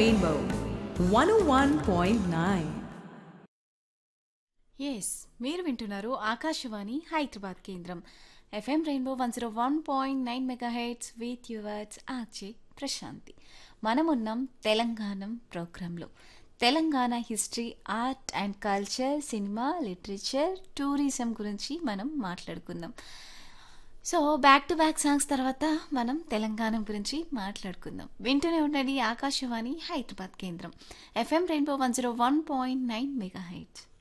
Rainbow 101.9. Yes మీరు వింటున్నారు ఆకాశవాణి హైదరాబాద్ కేంద్రం FM rainbow one zero one point nine mega hits with yours RJ Prashanti మనమున్నాం తెలంగాణ ప్రోగ్రాంలో Telangana history art and culture cinema literature tourism గురించి మనం మాట్లాడుకుందాం so back to back songs తర్వాత మనం తెలంగాణ గురించి మాట్లాడుకుందాం వింటూనే ఉండండి ఆకాశవాణి హైదరాబాద్ కేంద్రం FM rainbow one zero one point nine mega heights